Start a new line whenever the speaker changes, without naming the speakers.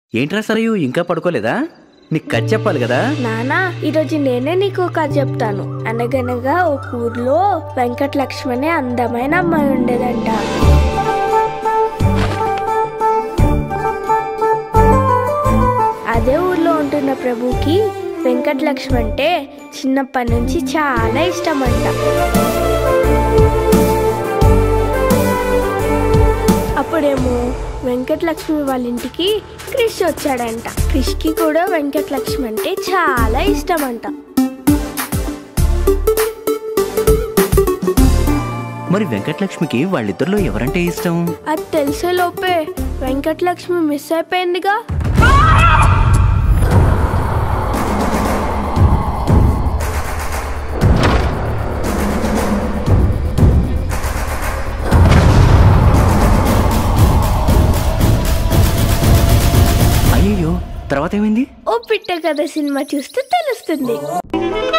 ఏంట్రా సరయు ఇంకా పడుకోలేదా నీకు కథ చెప్పాలి కదా
నానా ఈరోజు నేనే నీకు ఒక కథ చెప్తాను అనగనగా ఒక ఊర్లో వెంకట లక్ష్మి అనే అందమైన అమ్మాయి ఉండేదంట అదే ఊర్లో ఉంటున్న ప్రభుకి వెంకట లక్ష్మి అంటే చిన్నప్పటి నుంచి చాలా ఇష్టం అంట అప్పుడేమో వెంకటలక్ష్మి వాళ్ళ ఇంటికి క్రిష్ వచ్చాడంట క్రిష్కి కూడా వెంకటలక్ష్మి అంటే చాలా ఇష్టం అంట
మరి వెంకటలక్ష్మికి వాళ్ళిద్దరిలో ఎవరంటే ఇష్టం
అది తెలిసే లోపే వెంకటలక్ష్మి మిస్ అయిపోయిందిగా
అయ్యయ్యో తర్వాత ఏమైంది
ఓ పిట్ట కథ సినిమా చూస్తే తెలుస్తుంది